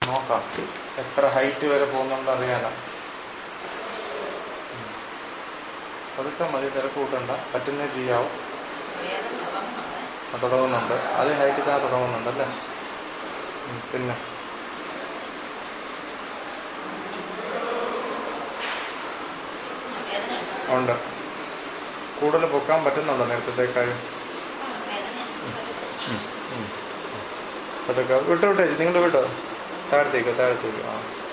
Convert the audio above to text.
നോക്കാം എത്ര ഹൈറ്റ് വരെ പോകുന്നുണ്ട് അറിയാനാ ഉം. പതുക്കെ മതി തിരക്ക് കൂട്ടണ്ട പറ്റുന്നേ ചെയ്യാവും വേദന തുടങ്ങുന്നുണ്ട് ആ, തുടങ്ങുന്നുണ്ട് അതേ ഹൈറ്റിൽ തന്നെ തുടങ്ങുന്നുണ്ട് അല്ലേ ഉം, പിന്നെ വേദന ഉണ്ടോ ഉണ്ട് കൂടുതൽ പൊക്കാൻ പറ്റുന്നുണ്ടോ നേരത്തേക്കാളും ആ, വേദന അതൊക്കെ വിട്ടോ വിട്ടോ നിങ്ങൾ വിട്ടോ താഴത്തേക്ക് താഴത്തേക്ക് ആ